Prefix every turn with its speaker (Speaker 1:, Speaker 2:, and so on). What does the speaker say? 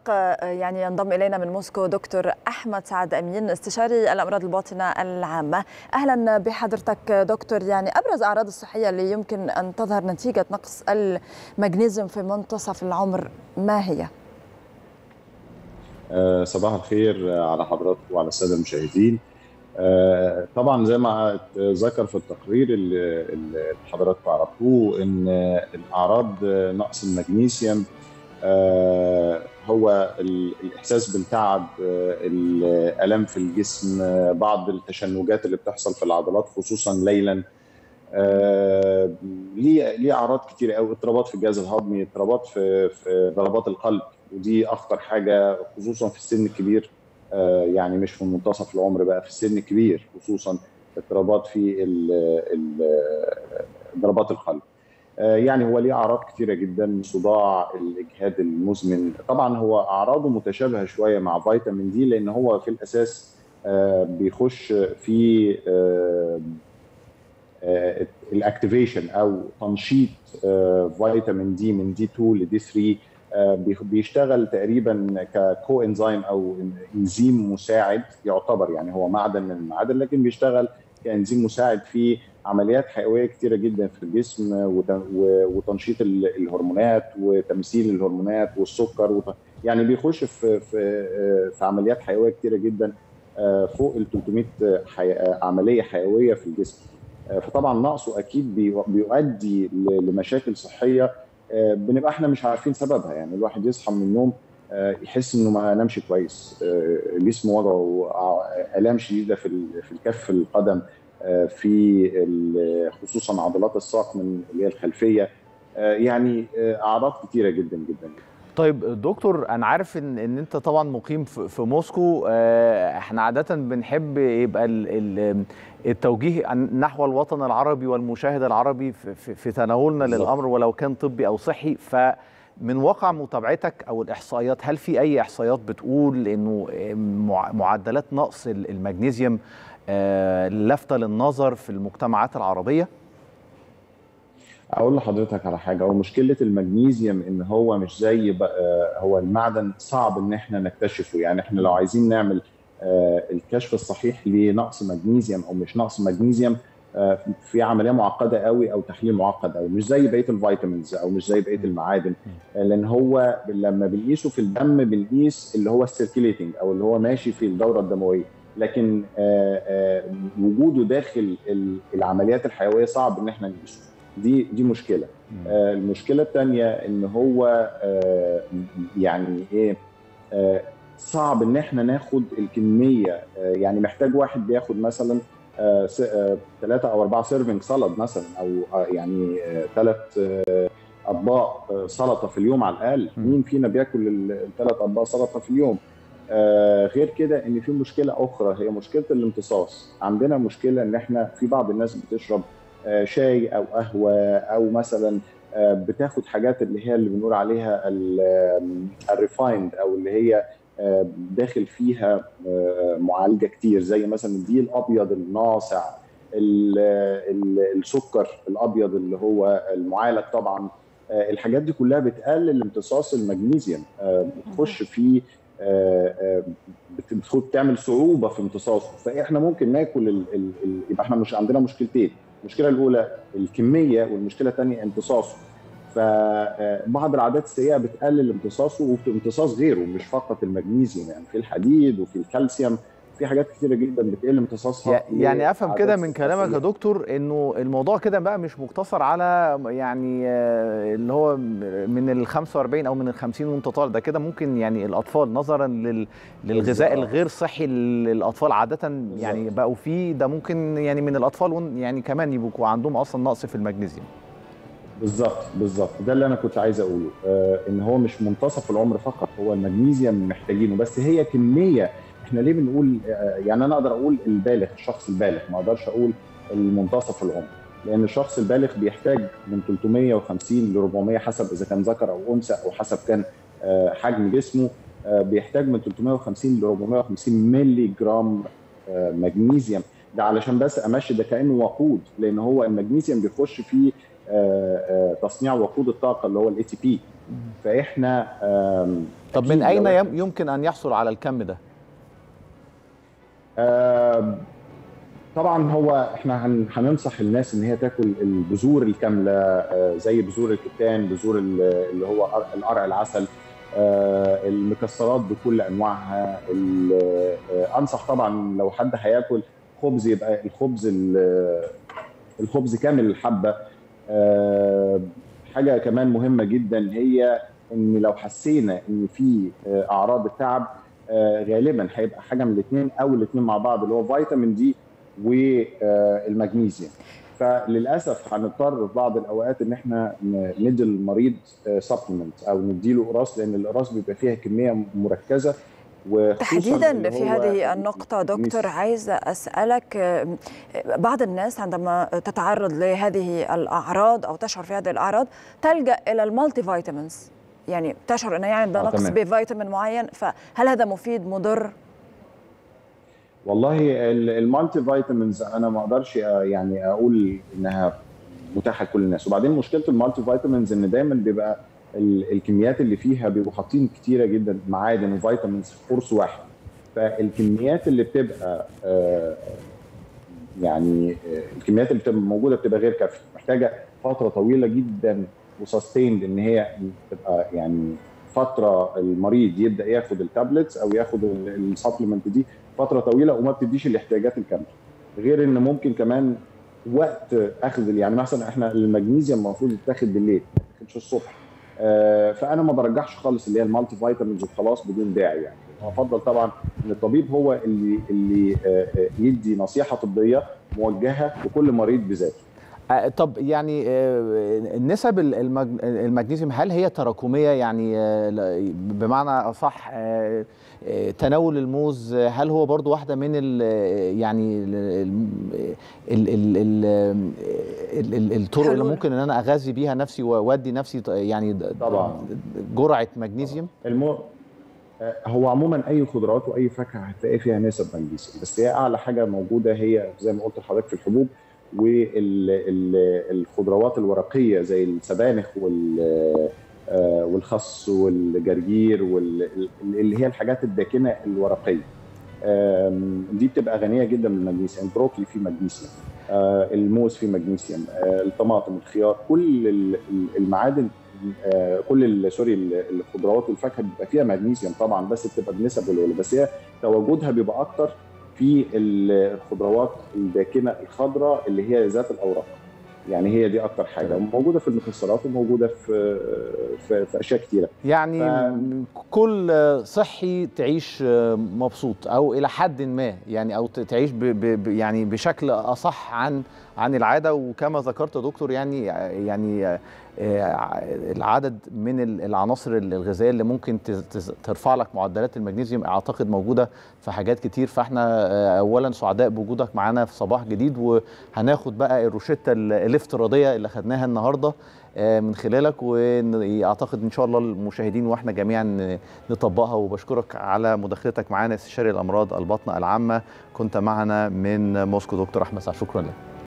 Speaker 1: يعني ينضم الينا من موسكو دكتور احمد سعد امين استشاري الامراض الباطنه العامه اهلا بحضرتك دكتور يعني ابرز الاعراض الصحيه اللي يمكن ان تظهر نتيجه نقص المغنيسيوم في منتصف العمر ما هي؟
Speaker 2: أه صباح الخير على حضراتكم وعلى الساده المشاهدين أه طبعا زي ما ذكر في التقرير اللي حضراتكم عرفتوه ان الاعراض نقص المغنيسيوم أه هو الاحساس بالتعب الالام في الجسم بعض التشنجات اللي بتحصل في العضلات خصوصا ليلا ليه ليه اعراض كتير قوي اضطرابات في الجهاز الهضمي اضطرابات في في ضربات القلب ودي اخطر حاجه خصوصا في السن الكبير يعني مش في منتصف العمر بقى في السن الكبير خصوصا اضطرابات في ضربات القلب يعني هو ليه اعراض كتيره جدا صداع الاجهاد المزمن طبعا هو اعراضه متشابهه شويه مع فيتامين دي لان هو في الاساس بيخش في الاكتيفيشن او تنشيط فيتامين دي من دي 2 لدي 3 بيشتغل تقريبا ككو انزيم او انزيم مساعد يعتبر يعني هو معدن من المعادن لكن بيشتغل كانزيم مساعد في عمليات حيويه كتيره جدا في الجسم وتنشيط الهرمونات وتمثيل الهرمونات والسكر وط... يعني بيخش في في في عمليات حيويه كتيره جدا فوق ال 300 حي... عمليه حيويه في الجسم فطبعا نقصه اكيد بيؤدي لمشاكل صحيه بنبقى احنا مش عارفين سببها يعني الواحد يصحى من النوم يحس انه ما نامش كويس جسمه وضعه الام شديده في في الكف القدم في خصوصا عضلات الساق من اللي هي الخلفيه يعني اعراض كتيره جدا جدا
Speaker 3: طيب دكتور انا عارف ان ان انت طبعا مقيم في موسكو احنا عاده بنحب يبقى التوجيه نحو الوطن العربي والمشاهد العربي في, في تناولنا للامر ولو كان طبي او صحي ف من واقع متابعتك او الاحصائيات هل في اي احصائيات بتقول انه معدلات نقص المغنيسيوم لافته للنظر في المجتمعات العربيه؟
Speaker 2: اقول لحضرتك على حاجه هو مشكله المغنيسيوم ان هو مش زي هو المعدن صعب ان احنا نكتشفه يعني احنا لو عايزين نعمل الكشف الصحيح لنقص مغنيسيوم او مش نقص مغنيسيوم في عمليه معقده قوي او تحليل معقد قوي مش زي بقيه الفيتامينز او مش زي بقيه المعادن لان هو لما بنقيسه في الدم بنقيس اللي هو السيركيليتنج او اللي هو ماشي في الدوره الدمويه لكن وجوده داخل العمليات الحيويه صعب ان احنا نقيسه دي دي مشكله آه المشكله الثانيه ان هو آه يعني ايه آه صعب ان احنا ناخد الكميه آه يعني محتاج واحد بياخد مثلا ثلاثة آه او اربعة سيرفنج سلطه مثلا او آه يعني ثلاث آه اطباق آه سلطه في اليوم على الاقل مين فينا بياكل الثلاث اطباق سلطه في اليوم آه غير كده ان في مشكله اخرى هي مشكله الامتصاص عندنا مشكله ان احنا في بعض الناس بتشرب شاي او قهوه او مثلا بتاخد حاجات اللي هي اللي بنقول عليها الريفايند او اللي هي داخل فيها معالجه كتير زي مثلا الدقيق الابيض الناصع السكر الابيض اللي هو المعالج طبعا الحاجات دي كلها بتقلل امتصاص المغنيسيوم بتخش في بتعمل صعوبه في امتصاصه فاحنا ممكن ناكل ال ال ال يبقى احنا مش عندنا مشكلتين المشكله الاولى الكميه والمشكله الثانيه امتصاصه فبعض العادات السيئه بتقلل امتصاصه وامتصاص غيره مش فقط المغنيسيوم يعني في الحديد وفي الكالسيوم في حاجات كتيره جدا بتقل امتصاصها
Speaker 3: يعني افهم كده من كلامك يا دكتور انه الموضوع كده بقى مش مقتصر على يعني اللي هو من ال 45 او من ال 50 وانت طالع ده كده ممكن يعني الاطفال نظرا لل للغذاء الغير صحي للاطفال عاده يعني بقوا فيه ده ممكن يعني من الاطفال يعني كمان يبقوا عندهم اصلا نقص في المغنيسيوم
Speaker 2: بالظبط بالظبط ده اللي انا كنت عايز اقوله آه ان هو مش منتصف العمر فقط هو المغنيسيوم محتاجينه بس هي كميه احنا ليه بنقول يعني انا اقدر اقول البالغ الشخص البالغ ما اقدرش اقول المنتصف العمر لان الشخص البالغ بيحتاج من 350 ل 400 حسب اذا كان ذكر او انثى او حسب كان حجم جسمه بيحتاج من 350 ل 450 مللي جرام مغنيسيوم ده علشان بس امشي ده كانه وقود لان هو المغنيسيوم بيخش في تصنيع وقود الطاقه اللي هو الاي تي بي فاحنا آم،
Speaker 3: طب
Speaker 2: أكيد
Speaker 3: من اين
Speaker 2: لو
Speaker 3: يم- يمكن ان يحصل على الكم ده
Speaker 2: آم، طبعا هو احنا هن- هننصح الناس ان هي تاكل البذور الكامله آه، زي بذور الكتان بذور ال- اللي هو قر- القرع العسل آه، المكسرات بكل انواعها ال- آه، انصح طبعا لو حد هياكل خبز يبقى الخبز ال- الخبز كامل الحبه آه، حاجه كمان مهمه جدا هي ان لو حسينا ان في آه، اعراض التعب آه، غالبا هيبقى حاجه من الاثنين او الاثنين مع بعض اللي هو فيتامين دي والمغنيسيوم فللاسف هنضطر في بعض الاوقات ان احنا ن- ندي المريض سبلمنت او نديله قراص لان القراص بيبقى فيها كميه مركزه وخصوصاً
Speaker 1: تحديدا
Speaker 2: اللي
Speaker 1: في
Speaker 2: هو
Speaker 1: هذه النقطة دكتور عايزة أسألك آه، بعض الناس عندما تتعرض لهذه الأعراض أو تشعر في هذه الأعراض تلجأ إلى المالتي فيتامينز يعني تشعر أنه يعني عندها
Speaker 2: آه،
Speaker 1: نقص
Speaker 2: تمام.
Speaker 1: بفيتامين معين فهل هذا مفيد مضر؟
Speaker 2: والله ال- المالتي فيتامينز انا ما اقدرش آه، يعني اقول انها متاحه لكل الناس وبعدين مشكله المالتي فيتامينز ان دايما بيبقى ال- الكميات اللي فيها بيبقوا حاطين كتيره جدا معادن وفيتامينز في قرص واحد فالكميات اللي بتبقى آه، يعني آه، الكميات اللي بتبقى موجوده بتبقى غير كافيه محتاجه فتره طويله جدا وسستيند ان هي تبقى يعني فتره المريض يبدا ياخد التابلتس او ياخد السبلمنت دي فتره طويله وما بتديش الاحتياجات الكامله غير ان ممكن كمان وقت اخذ يعني مثلا احنا المغنيسيوم المفروض يتاخد بالليل ما يتاخدش الصبح آه، فانا ما برجحش خالص اللي هي المالتي فيتامينز وخلاص بدون داعي يعني افضل طبعا ان الطبيب هو اللي اللي آه، آه، يدي نصيحه طبيه موجهه لكل مريض بذاته
Speaker 3: آه، طب يعني آه، نسب ال- المج- المغنيسيوم هل هي تراكميه يعني آه، ل- بمعنى اصح آه، آه، تناول الموز آه، هل هو برضو واحده من ال يعني ال ال ال ال ال ال الطرق اللي
Speaker 1: حلول.
Speaker 3: ممكن ان انا اغذي بيها نفسي وادي نفسي ط- يعني د-
Speaker 2: طبعاً.
Speaker 3: جرعه مغنيسيوم
Speaker 2: المو... آه، هو عموما اي خضروات واي فاكهه هتلاقي فيها نسب مغنيسيوم بس هي اعلى حاجه موجوده هي زي ما قلت لحضرتك في الحبوب والخضروات الورقيه زي السبانخ وال آه، والخس والجرجير وال- اللي هي الحاجات الداكنه الورقيه آم، دي بتبقى غنيه جدا بالمغنيسيوم البروكلي فيه مغنيسيوم آه، الموز فيه مغنيسيوم آه، الطماطم الخيار كل ال- ال- المعادن آه، كل ال- سوري ال- الخضروات والفاكهه بيبقى فيها مغنيسيوم طبعا بس بتبقى بنسب قليله بس هي تواجدها بيبقى اكتر في ال- الخضروات الداكنه الخضراء اللي هي ذات الاوراق يعني هي دي اكتر حاجه موجوده في المكسرات وموجوده في في, في اشياء كتيره
Speaker 3: يعني
Speaker 2: ف-
Speaker 3: كل صحي تعيش مبسوط او الى حد ما يعني او تعيش ب ب يعني بشكل اصح عن عن العاده وكما ذكرت يا دكتور يعني يعني آه، العدد من ال- العناصر الغذائيه اللي ممكن ت- ت- ترفع لك معدلات المغنيسيوم اعتقد موجوده في حاجات كتير فاحنا آه، اولا سعداء بوجودك معانا في صباح جديد وهناخد بقى الروشته ال- الافتراضيه اللي خدناها النهارده آه، من خلالك واعتقد ان شاء الله المشاهدين واحنا جميعا نطبقها وبشكرك على مداخلتك معانا استشاري الامراض البطنه العامه كنت معنا من موسكو دكتور احمد سعد شكرا لك